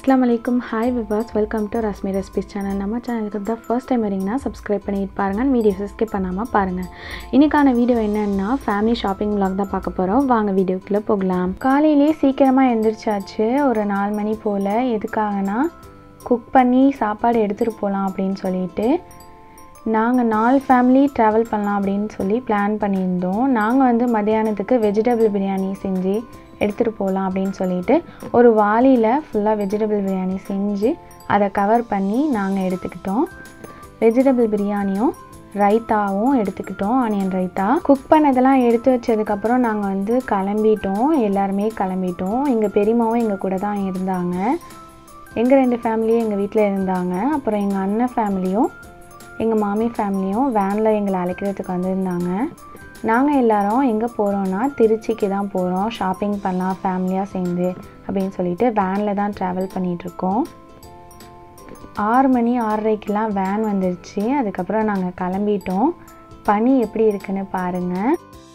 அஸ்லாம் வலைக்கும் ஹாய் விவாஸ் welcome to Rashmi recipes channel நம்ம சேனலுக்கு தான் ஃபர்ஸ்ட் டைம் வரீங்கன்னா சப்ஸ்கிரைப் பண்ணிட்டு பாருங்கள் வீடியோஸை ஸ்கிப் பண்ணாமல் பாருங்கள் இன்றைக்கான வீடியோ என்னன்னா ஃபேமிலி ஷாப்பிங் vlog தான் பார்க்க போகிறோம் வாங்க வீடியோக்குள்ளே போகலாம் காலையிலே சீக்கிரமாக எந்திரிச்சாச்சு ஒரு நாலு மணி போல் எதுக்காகனா குக் பண்ணி சாப்பாடு எடுத்துகிட்டு போகலாம் அப்படின்னு சொல்லிட்டு நாங்கள் நாலு ஃபேமிலி ட்ராவல் பண்ணலாம் அப்படின்னு சொல்லி பிளான் பண்ணியிருந்தோம் நாங்கள் வந்து மத்தியானத்துக்கு வெஜிடபிள் பிரியாணி செஞ்சு எடுத்துகிட்டு போகலாம் அப்படின்னு சொல்லிட்டு ஒரு வாளியில் ஃபுல்லாக வெஜிடபிள் பிரியாணி செஞ்சு அதை கவர் பண்ணி நாங்கள் எடுத்துக்கிட்டோம் வெஜிடபிள் பிரியாணியும் ரைத்தாவும் எடுத்துக்கிட்டோம் ஆனியன் ரைத்தா குக் பண்ணதெல்லாம் எடுத்து வச்சதுக்கப்புறம் நாங்கள் வந்து கிளம்பிட்டோம் எல்லாருமே கிளம்பிட்டோம் எங்கள் பெரியம்மாவும் எங்கள் கூட தான் இருந்தாங்க எங்கள் ரெண்டு ஃபேமிலியும் எங்கள் வீட்டில் இருந்தாங்க அப்புறம் எங்கள் அண்ணன் ஃபேமிலியும் எங்கள் மாமி ஃபேமிலியும் வேனில் எங்களை அழைக்கிறதுக்கு வந்திருந்தாங்க நாங்கள் எல்லாரும் எங்கே போகிறோன்னா திருச்சிக்கு தான் போகிறோம் ஷாப்பிங் பண்ணலாம் ஃபேமிலியாக சேர்ந்து அப்படின்னு சொல்லிட்டு வேனில் தான் ட்ராவல் பண்ணிகிட்ருக்கோம் ஆறு மணி ஆறரைக்கெலாம் வேன் வந்துருச்சு அதுக்கப்புறம் நாங்கள் கிளம்பிட்டோம் பனி எப்படி இருக்குன்னு பாருங்கள்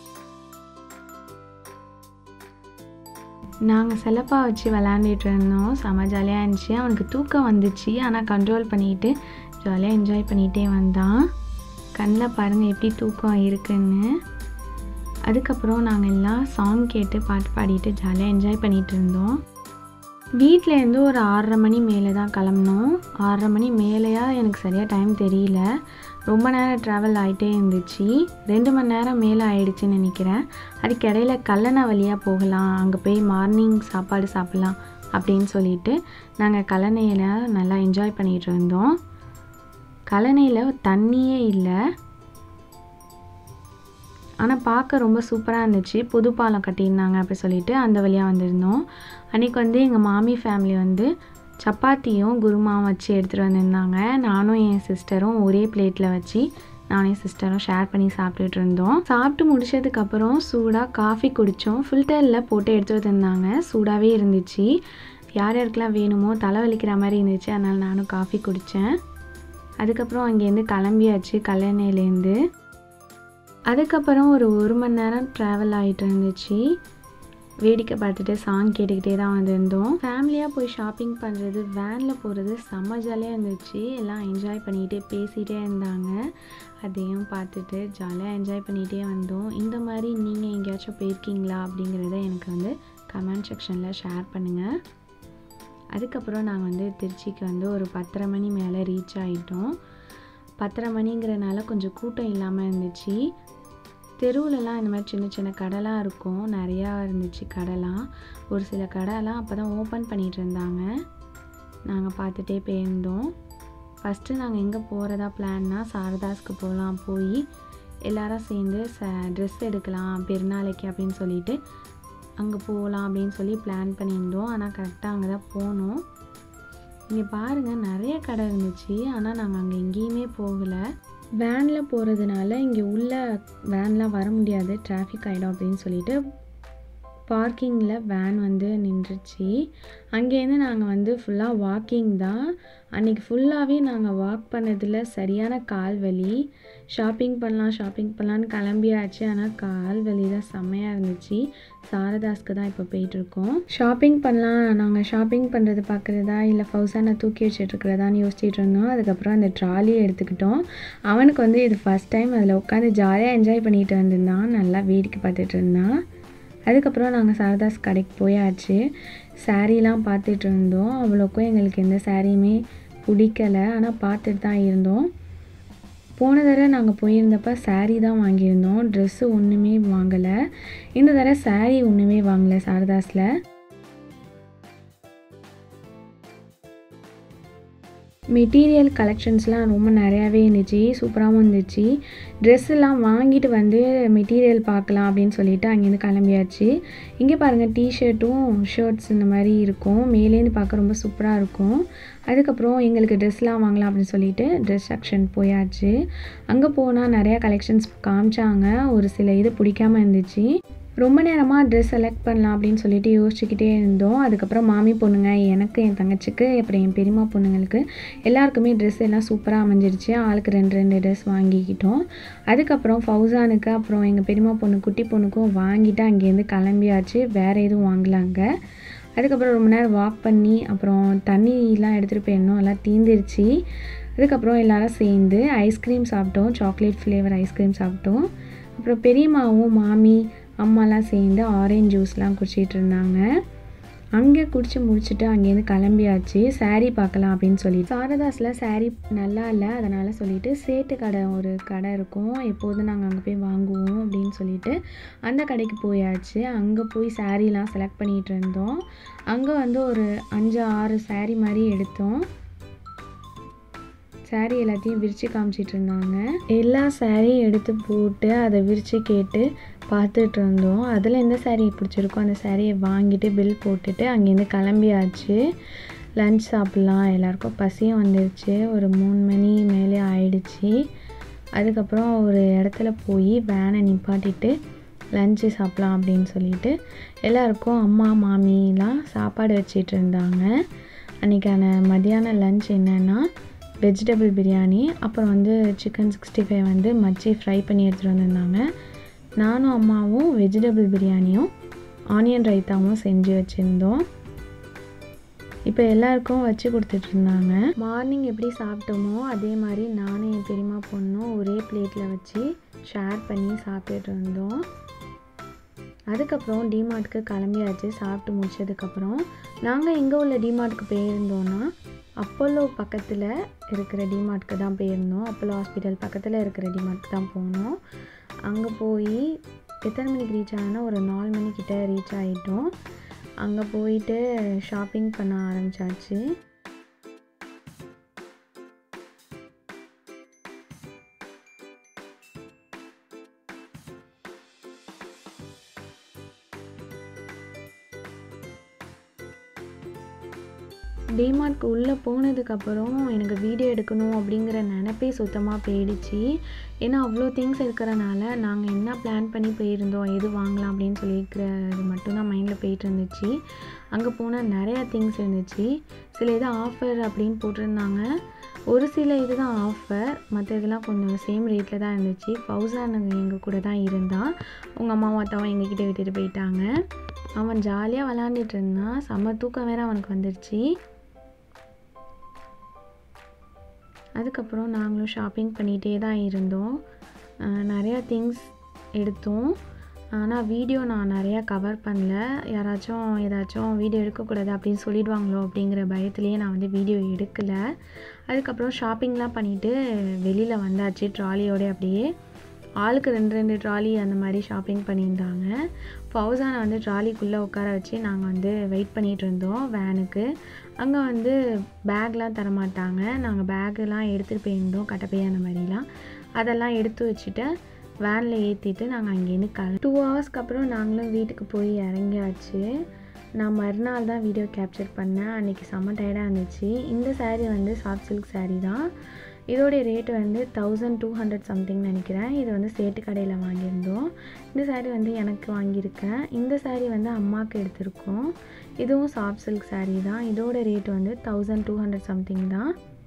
நாங்கள் செல்லப்பா வச்சு விளாண்டுட்டு இருந்தோம் செம ஜாலியாக இருந்துச்சு அவனுக்கு தூக்கம் வந்துச்சு ஆனால் கண்ட்ரோல் பண்ணிட்டு ஜாலியாக என்ஜாய் பண்ணிகிட்டே வந்தான் கண்ணில் பாருங்கள் எப்படி தூக்கம் இருக்குன்னு அதுக்கப்புறம் நாங்கள் எல்லாம் சாங் கேட்டு பாட்டு பாடிட்டு ஜாலியாக என்ஜாய் பண்ணிகிட்டு இருந்தோம் வீட்டிலேருந்து ஒரு ஆறரை மணி மேலே தான் கிளம்புனோம் ஆறரை மணி மேலேயா எனக்கு சரியாக டைம் தெரியல ரொம்ப நேரம் ட்ராவல் ஆகிட்டே இருந்துச்சு ரெண்டு மணி நேரம் மேலே ஆயிடுச்சுன்னு நினைக்கிறேன் அதுக்கு இடையில கல்லணை வழியாக போகலாம் அங்கே போய் மார்னிங் சாப்பாடு சாப்பிட்லாம் அப்படின்னு சொல்லிட்டு நாங்கள் கல்லணையில் நல்லா என்ஜாய் பண்ணிகிட்டு இருந்தோம் கல்லணையில் தண்ணியே இல்லை ஆனால் பார்க்க ரொம்ப சூப்பராக இருந்துச்சு புது பாலம் கட்டியிருந்தாங்க அப்படி சொல்லிட்டு அந்த வழியாக வந்திருந்தோம் அன்றைக்கி வந்து எங்கள் மாமி ஃபேமிலி வந்து சப்பாத்தியும் குருமாவும் வச்சு எடுத்துகிட்டு வந்திருந்தாங்க நானும் என் சிஸ்டரும் ஒரே பிளேட்டில் வச்சு நானும் என் சிஸ்டரும் ஷேர் பண்ணி சாப்பிட்டுட்டு இருந்தோம் சாப்பிட்டு முடிச்சதுக்கப்புறம் சூடாக காஃபி குடித்தோம் ஃபில்டரில் போட்டு எடுத்து வந்திருந்தாங்க சூடாகவே இருந்துச்சு யார் யாருக்கெல்லாம் வேணுமோ தலை வலிக்கிற மாதிரி இருந்துச்சு அதனால் நானும் காஃபி குடித்தேன் அதுக்கப்புறம் அங்கேருந்து கிளம்பியாச்சு கல்லணையிலேருந்து அதுக்கப்புறம் ஒரு ஒரு மணி நேரம் ட்ராவல் ஆகிட்டு இருந்துச்சு வேடிக்கை பார்த்துட்டு சாங் கேட்டுக்கிட்டே தான் வந்திருந்தோம் ஃபேமிலியாக போய் ஷாப்பிங் பண்ணுறது வேனில் போகிறது செம்ம ஜாலியாக இருந்துச்சு எல்லாம் என்ஜாய் பண்ணிகிட்டே பேசிகிட்டே இருந்தாங்க அதையும் பார்த்துட்டு ஜாலியாக என்ஜாய் பண்ணிகிட்டே வந்தோம் இந்த மாதிரி நீங்கள் எங்கேயாச்சும் போயிருக்கீங்களா அப்படிங்கிறத எனக்கு வந்து கமெண்ட் செக்ஷனில் ஷேர் பண்ணுங்கள் அதுக்கப்புறம் நாங்கள் வந்து திருச்சிக்கு வந்து ஒரு பத்தரை மணி மேலே ரீச் ஆகிட்டோம் பத்தரை மணிங்கிறனால கொஞ்சம் கூட்டம் இல்லாமல் இருந்துச்சு தெருவுலலாம் இந்த மாதிரி சின்ன சின்ன கடைலாம் இருக்கும் நிறையா இருந்துச்சு கடைலாம் ஒரு சில கடைலாம் அப்போ தான் ஓப்பன் பண்ணிகிட்டு இருந்தாங்க நாங்கள் பார்த்துட்டே போயிருந்தோம் ஃபஸ்ட்டு நாங்கள் எங்கே போகிறதா பிளான்னா சாரதாஸ்க்கு போகலாம் போய் எல்லாரும் சேர்ந்து ச ட்ரெஸ் எடுக்கலாம் பெருநாளைக்கு அப்படின்னு சொல்லிட்டு அங்கே போகலாம் அப்படின்னு சொல்லி பிளான் பண்ணியிருந்தோம் ஆனால் கரெக்டாக அங்கே தான் போனோம் இங்கே பாருங்கள் நிறைய கடை இருந்துச்சு ஆனால் நாங்கள் அங்கே எங்கேயுமே போகலை வேனில் போகிறதுனால இங்கே உள்ள வேன்லாம் வர முடியாது டிராஃபிக் ஆகிடும் அப்படின்னு சொல்லிட்டு பார்க்கிங்கில் வேன் வந்து நின்றுச்சு அங்கேருந்து நாங்கள் வந்து ஃபுல்லாக வாக்கிங் தான் அன்றைக்கி ஃபுல்லாகவே நாங்கள் வாக் பண்ணதில் சரியான கால் வலி ஷாப்பிங் பண்ணலாம் ஷாப்பிங் பண்ணலான்னு கிளம்பியாச்சு ஆனால் கால் வலி தான் செம்மையாக இருந்துச்சு சாரதாஸ்க்கு தான் இப்போ போயிட்டுருக்கோம் ஷாப்பிங் பண்ணலாம் நாங்கள் ஷாப்பிங் பண்ணுறது பார்க்குறதா இல்லை ஃபௌசானை தூக்கி வச்சுட்ருக்கிறதான்னு யோசிச்சுட்டு இருந்தோம் அதுக்கப்புறம் அந்த ட்ராலியை எடுத்துக்கிட்டோம் அவனுக்கு வந்து இது ஃபஸ்ட் டைம் அதில் உட்காந்து ஜாலியாக என்ஜாய் பண்ணிட்டு வந்திருந்தான் நல்லா வேடிக்கை பார்த்துட்டு இருந்தான் அதுக்கப்புறம் நாங்கள் சாரதாஸ் கடைக்கு போயாச்சு சாரீலாம் பார்த்துட்டு இருந்தோம் அவ்வளோக்கும் எங்களுக்கு எந்த சாரியுமே பிடிக்கலை ஆனால் பார்த்துட்டு தான் இருந்தோம் போன தடவை நாங்கள் போயிருந்தப்ப சாரீ தான் வாங்கியிருந்தோம் ட்ரெஸ்ஸு ஒன்றுமே வாங்கலை இந்த தடவை சாரீ ஒன்றுமே வாங்கலை சாரதாஸில் மெட்டீரியல் கலெக்ஷன்ஸ்லாம் ரொம்ப நிறையாவே இருந்துச்சு சூப்பராகவும் இருந்துச்சு ட்ரெஸ் எல்லாம் வாங்கிட்டு வந்து மெட்டீரியல் பார்க்கலாம் அப்படின்னு சொல்லிட்டு அங்கேருந்து கிளம்பியாச்சு இங்கே பாருங்கள் டிஷர்ட்டும் ஷர்ட்ஸ் இந்த மாதிரி இருக்கும் மேலேருந்து பார்க்க ரொம்ப சூப்பராக இருக்கும் அதுக்கப்புறம் எங்களுக்கு ட்ரெஸ்லாம் வாங்கலாம் அப்படின்னு சொல்லிட்டு ட்ரெஸ் செக்ஷன் போயாச்சு அங்கே போனால் நிறையா கலெக்ஷன்ஸ் காமிச்சாங்க ஒரு சில இது பிடிக்காம இருந்துச்சு ரொம்ப நேரமாக ட்ரெஸ் செலக்ட் பண்ணலாம் அப்படின்னு சொல்லிட்டு யோசிச்சுக்கிட்டே இருந்தோம் அதுக்கப்புறம் மாமி பொண்ணுங்க எனக்கு என் தங்கச்சிக்கு அப்புறம் என் பெரியம்மா பொண்ணுங்களுக்கு எல்லாருக்குமே ட்ரெஸ் எல்லாம் சூப்பராக அமைஞ்சிருச்சு ஆளுக்கு ரெண்டு ரெண்டு ட்ரெஸ் வாங்கிக்கிட்டோம் அதுக்கப்புறம் ஃபௌசானுக்கு அப்புறம் எங்கள் பெரியம்மா பொண்ணு குட்டி பொண்ணுக்கும் வாங்கிட்டு அங்கேருந்து கிளம்பியாச்சு வேறு எதுவும் வாங்கலாங்க அதுக்கப்புறம் ரொம்ப நேரம் வாக் பண்ணி அப்புறம் தண்ணிலாம் எடுத்துகிட்டு போயிருந்தோம் எல்லாம் தீந்துருச்சு அதுக்கப்புறம் எல்லாரும் சேர்ந்து ஐஸ்கிரீம் சாப்பிட்டோம் சாக்லேட் ஃப்ளேவர் ஐஸ்கிரீம் சாப்பிட்டோம் அப்புறம் பெரியம்மாவும் மாமி அம்மாலாம் சேர்ந்து ஆரஞ்ச் ஜூஸ்லாம் குடிச்சிட்டு இருந்தாங்க அங்கே குடிச்சு முடிச்சுட்டு அங்கேருந்து கிளம்பியாச்சு saree பார்க்கலாம் அப்படின்னு சொல்லிட்டு சாரதாஸில் saree நல்லா இல்லை அதனால் சொல்லிட்டு சேட்டு கடை ஒரு கடை இருக்கும் எப்போதும் நாங்கள் அங்கே போய் வாங்குவோம் அப்படின்னு சொல்லிட்டு அந்த கடைக்கு போயாச்சு அங்கே போய் சாரீலாம் செலக்ட் பண்ணிகிட்டு இருந்தோம் அங்கே வந்து ஒரு அஞ்சு ஆறு saree மாதிரி எடுத்தோம் saree எல்லாத்தையும் விரித்து காமிச்சிட்டு இருந்தாங்க எல்லா சாரியும் எடுத்து போட்டு அதை விரித்து கேட்டு பார்த்துட்டு இருந்தோம் அதில் எந்த saree பிடிச்சிருக்கோ அந்த சாரியை வாங்கிட்டு பில் போட்டுட்டு அங்கேருந்து கிளம்பியாச்சு லஞ்ச் சாப்பிட்லாம் எல்லாருக்கும் பசியும் வந்துருச்சு ஒரு மூணு மணி மேலே ஆயிடுச்சு அதுக்கப்புறம் ஒரு இடத்துல போய் வேனை நிப்பாட்டிட்டு லஞ்சு சாப்பிட்லாம் அப்படின்னு சொல்லிட்டு எல்லாருக்கும் அம்மா மாமிலாம் சாப்பாடு வச்சிட்டு இருந்தாங்க அன்றைக்கான மதியான லஞ்ச் என்னென்னா வெஜிடபிள் பிரியாணி அப்புறம் வந்து சிக்கன் சிக்ஸ்டி ஃபைவ் வந்து மச்சி ஃப்ரை பண்ணி எடுத்துகிட்டு வந்திருந்தாங்க நானும் அம்மாவும் வெஜிடபிள் பிரியாணியும் ஆனியன் ரைத்தாவும் செஞ்சு வச்சுருந்தோம் இப்போ எல்லாருக்கும் வச்சு கொடுத்துட்டு இருந்தாங்க மார்னிங் எப்படி சாப்பிட்டோமோ அதே மாதிரி நானும் என் பெரியம்மா பொண்ணும் ஒரே பிளேட்டில் வச்சு ஷேர் பண்ணி சாப்பிட்டுட்டு இருந்தோம் அதுக்கப்புறம் டிமார்ட்க்கு கிளம்பியாச்சு சாப்பிட்டு முடிச்சதுக்கப்புறம் நாங்கள் எங்கே உள்ள டிமார்ட்க்கு போயிருந்தோன்னா அப்போலோ பக்கத்தில் இருக்கிற டிமார்ட்க்கு தான் போயிருந்தோம் அப்போலோ ஹாஸ்பிட்டல் பக்கத்தில் இருக்கிற டிமார்ட்க்கு தான் போனோம் அங்கே போய் எத்தனை மணிக்கு ரீச் ஆனோன்னா ஒரு நாலு மணிக்கிட்ட ரீச் ஆகிட்டோம் அங்கே போயிட்டு ஷாப்பிங் பண்ண ஆரம்பிச்சாச்சு டிமார்ட்க்கு உள்ளே போனதுக்கப்புறம் எனக்கு வீடியோ எடுக்கணும் அப்படிங்கிற நினப்பே சுத்தமாக போயிடுச்சு ஏன்னா அவ்வளோ திங்ஸ் இருக்கிறனால நாங்கள் என்ன பிளான் பண்ணி போயிருந்தோம் எது வாங்கலாம் அப்படின்னு சொல்லியிருக்கிறது மட்டும்தான் மைண்டில் போயிட்டு இருந்துச்சு அங்கே போனால் நிறையா திங்ஸ் இருந்துச்சு சில இது ஆஃபர் அப்படின்னு போட்டிருந்தாங்க ஒரு சில இது தான் ஆஃபர் மற்ற இதெல்லாம் கொஞ்சம் சேம் ரேட்டில் தான் இருந்துச்சு ஃபௌசான் எங்கள் கூட தான் இருந்தான் உங்கள் அம்மாவும் அத்தாவும் எங்ககிட்ட விட்டுட்டு போயிட்டாங்க அவன் ஜாலியாக விளாண்டுட்டு இருந்தான் செம்ம தூக்கம் வேற அவனுக்கு வந்துடுச்சு அதுக்கப்புறம் நாங்களும் ஷாப்பிங் பண்ணிகிட்டே தான் இருந்தோம் அஹ் நிறையா திங்ஸ் எடுத்தோம் ஆனால் வீடியோ நான் நிறையா கவர் பண்ணல யாராச்சும் ஏதாச்சும் வீடியோ எடுக்கக்கூடாது அப்படின்னு சொல்லிடுவாங்களோ அப்படிங்கிற பயத்துலேயே நான் வந்து வீடியோ எடுக்கலை அதுக்கப்புறம் ஷாப்பிங்லாம் பண்ணிவிட்டு வெளியில் வந்தாச்சு ட்ராலியோட அப்படியே ஆளுக்கு ரெண்டு ரெண்டு ட்ராலி அந்த மாதிரி ஷாப்பிங் பண்ணியிருந்தாங்க ஃபௌசானை வந்து ட்ராலிக்குள்ளே உட்கார வச்சு நாங்கள் வந்து வெயிட் பண்ணிகிட்டு இருந்தோம் வேனுக்கு அங்கே வந்து பேக்லாம் தரமாட்டாங்க நாங்கள் பேக்கெல்லாம் எடுத்துகிட்டு போயிருந்தோம் கட்டப்பை அந்த மாதிரிலாம் அதெல்லாம் எடுத்து வச்சுட்டு வேனில் ஏற்றிட்டு நாங்கள் அங்கேருந்து கல டூ ஹவர்ஸ்க்கு அப்புறம் நாங்களும் வீட்டுக்கு போய் இறங்கியாச்சு நான் மறுநாள் தான் வீடியோ கேப்சர் பண்ணேன் அன்றைக்கி செம்ம டயர்டாக இருந்துச்சு இந்த saree வந்து சாஃப்ட் சில்க் saree தான் இதோடைய ரேட் வந்து தௌசண்ட் டூ ஹண்ட்ரட் சம்திங் நினைக்கிறேன் இது வந்து சேட்டு கடையில் வாங்கியிருந்தோம் இந்த saree வந்து எனக்கு வாங்கியிருக்கேன் இந்த saree வந்து அம்மாவுக்கு எடுத்திருக்கோம் இதுவும் சாஃப்ட் சில்க் saree தான் இதோட ரேட் வந்து தௌசண்ட் டூ ஹண்ட்ரட் சம்திங் தான்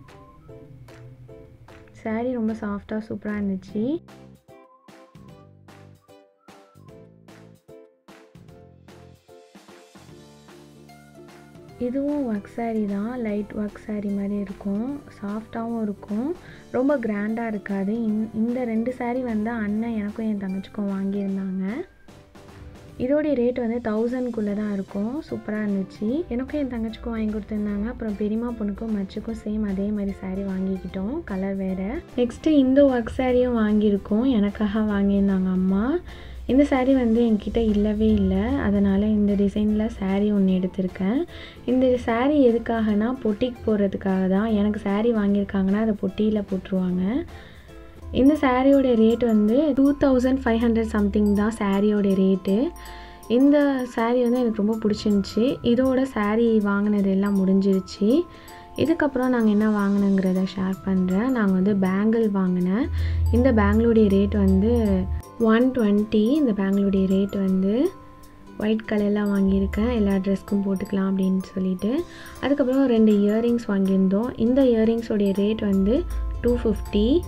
saree ரொம்ப சாஃப்டாக சூப்பராக இருந்துச்சு இதுவும் ஒர்க் saree தான் லைட் ஒர்க் saree மாதிரி இருக்கும் சாஃப்டாகவும் இருக்கும் ரொம்ப கிராண்டாக இருக்காது இந் இந்த ரெண்டு saree வந்து அண்ணன் எனக்கும் என் தங்கச்சிக்கும் வாங்கியிருந்தாங்க இதோடைய ரேட் வந்து தௌசண்ட்குள்ளே தான் இருக்கும் சூப்பராக இருந்துச்சு எனக்கும் என் தங்கச்சிக்கும் வாங்கி கொடுத்துருந்தாங்க அப்புறம் பெரியம்மா பொண்ணுக்கும் மச்சுக்கும் சேம் அதே மாதிரி saree வாங்கிக்கிட்டோம் கலர் வேறு நெக்ஸ்ட்டு இந்த ஒர்க் சாரியும் வாங்கியிருக்கோம் எனக்காக வாங்கியிருந்தாங்க அம்மா இந்த saree வந்து என்கிட்ட இல்லவே இல்லை அதனால் இந்த டிசைனில் saree ஒன்று எடுத்திருக்கேன் இந்த saree எதுக்காகனா பொட்டிக்கு போடுறதுக்காக தான் எனக்கு saree வாங்கியிருக்காங்கன்னா அதை பொட்டியில் போட்டுருவாங்க இந்த சாரியோட ரேட் வந்து two thousand five hundred something தான் சாரியோட ரேட்டு இந்த saree வந்து எனக்கு ரொம்ப பிடிச்சிருந்துச்சி இதோட saree வாங்கினது எல்லாம் முடிஞ்சிருச்சு இதுக்கப்புறம் நாங்கள் என்ன வாங்கினோங்கிறத ஷேர் பண்ணுறேன் நாங்கள் வந்து பேங்கிள் வாங்கினேன் இந்த பேங்கிளுடைய ரேட் வந்து ஒன் டுவெண்ட்டி இந்த பேங்கிளுடைய ரேட் வந்து ஒயிட் கலரில் வாங்கியிருக்கேன் எல்லா ட்ரெஸ்க்கும் போட்டுக்கலாம் அப்படின்னு சொல்லிட்டு அதுக்கப்புறம் ரெண்டு இயரிங்ஸ் வாங்கியிருந்தோம் இந்த இயரிங்ஸோடைய ரேட் வந்து டூ ஃபிஃப்டி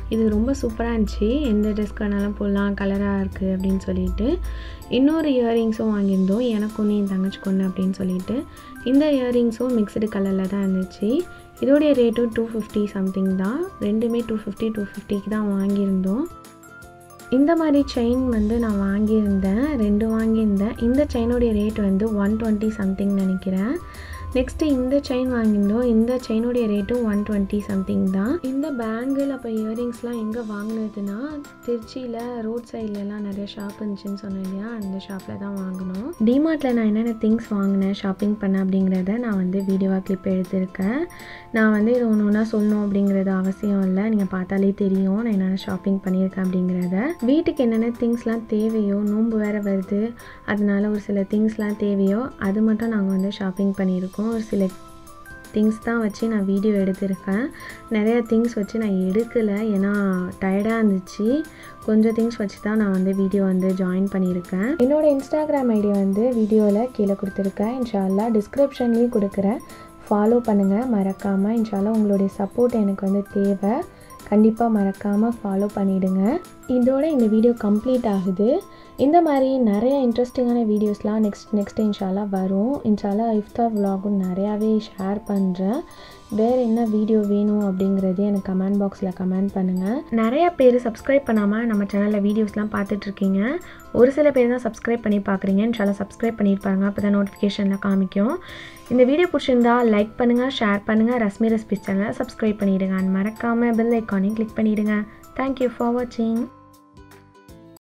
இது ரொம்ப சூப்பராக இருந்துச்சு எந்த ட்ரெஸ்க்கு வேணாலும் போடலாம் கலராக இருக்குது அப்படின்னு சொல்லிட்டு இன்னொரு இயரிங்ஸும் வாங்கியிருந்தோம் எனக்கு ஒன்று என் தங்கச்சி கொண்டு அப்படின்னு சொல்லிட்டு இந்த இயரிங்ஸும் மிக்சடு கலரில் தான் இருந்துச்சு இதோடைய ரேட்டும் டூ ஃபிஃப்டி சம்திங் தான் ரெண்டுமே டூ ஃபிஃப்டி டூ ஃபிஃப்டிக்கு தான் வாங்கியிருந்தோம் இந்த மாதிரி செயின் வந்து நான் வாங்கியிருந்தேன் ரெண்டு வாங்கியிருந்தேன் இந்த செயினுடைய ரேட் வந்து ஒன் டுவெண்ட்டி சம்திங் நினைக்கிறேன் நெக்ஸ்ட்டு இந்த செயின் வாங்கியிருந்தோம் இந்த செயினுடைய ரேட்டும் ஒன் டுவெண்ட்டி சம்திங் தான் இந்த பேங்கிள் அப்போ இயரிங்ஸ்லாம் எங்கே வாங்கினதுன்னா திருச்சியில் ரோட் சைட்லலாம் நிறைய ஷாப் இருந்துச்சுன்னு சொன்னேன் இல்லையா அந்த ஷாப்பில் தான் வாங்கினோம் டிமார்ட்டில் நான் என்னென்ன திங்ஸ் வாங்கினேன் ஷாப்பிங் பண்ணேன் அப்படிங்கிறத நான் வந்து வீடியோவாக கிளிப் எடுத்திருக்கேன் நான் வந்து இது ஒன்று ஒன்றா சொல்லணும் அப்படிங்கிறது அவசியம் இல்லை நீங்கள் பார்த்தாலே தெரியும் நான் என்னென்ன ஷாப்பிங் பண்ணியிருக்கேன் அப்படிங்கிறத வீட்டுக்கு என்னென்ன திங்ஸ்லாம் தேவையோ நோன்பு வேறு வருது அதனால ஒரு சில திங்ஸ்லாம் தேவையோ அது மட்டும் நாங்கள் வந்து ஷாப்பிங் பண்ணியிருக்கோம் ஒரு சில திங்ஸ் தான் வச்சு நான் வீடியோ எடுத்திருக்கேன் நிறைய திங்ஸ் வச்சு நான் எடுக்கலை ஏன்னா டயர்டாக இருந்துச்சு கொஞ்சம் திங்ஸ் வச்சு தான் நான் வந்து வீடியோ வந்து ஜாயின் பண்ணியிருக்கேன் என்னோடய இன்ஸ்டாகிராம் ஐடி வந்து வீடியோவில் கீழே கொடுத்துருக்கேன் இன்ஷால்லா டிஸ்கிரிப்ஷன்லேயும் கொடுக்குறேன் ஃபாலோ பண்ணுங்கள் மறக்காமல் இன்ஷால்லா உங்களுடைய சப்போர்ட் எனக்கு வந்து தேவை கண்டிப்பாக மறக்காமல் ஃபாலோ பண்ணிவிடுங்க இதோட இந்த வீடியோ கம்ப்ளீட் ஆகுது இந்த மாதிரி நிறைய இன்ட்ரெஸ்டிங்கான வீடியோஸ்லாம் நெக்ஸ்ட் நெக்ஸ்ட் இன்ஷால்லா வரும் இன்ஷால்லா இஃப்தார் விலாகும் நிறையாவே ஷேர் பண்ணுறேன் வேறு என்ன வீடியோ வேணும் அப்படிங்கிறது எனக்கு கமெண்ட் பாக்ஸில் கமெண்ட் பண்ணுங்கள் நிறைய பேர் சப்ஸ்கிரைப் பண்ணாமல் நம்ம சேனலில் வீடியோஸ்லாம் பார்த்துட்ருக்கீங்க ஒரு சில பேர் தான் சப்ஸ்கிரைப் பண்ணி பார்க்குறீங்க இன்ஷால்லா சப்ஸ்கிரைப் பண்ணியிருப்பாங்க அப்போ தான் நோட்டிஃபிகேஷனில் காமிக்கும் இந்த வீடியோ பிடிச்சிருந்தா லைக் பண்ணுங்கள் ஷேர் பண்ணுங்கள் ரஸ்மி ரெசிபிஸ் சேனலை சப்ஸ்கிரைப் பண்ணிவிடுங்க அண்ட் மறக்காமல் பெல் ஐக்கானையும் கிளிக் பண்ணிவிடுங்க தேங்க்யூ ஃபார் வாட்சிங்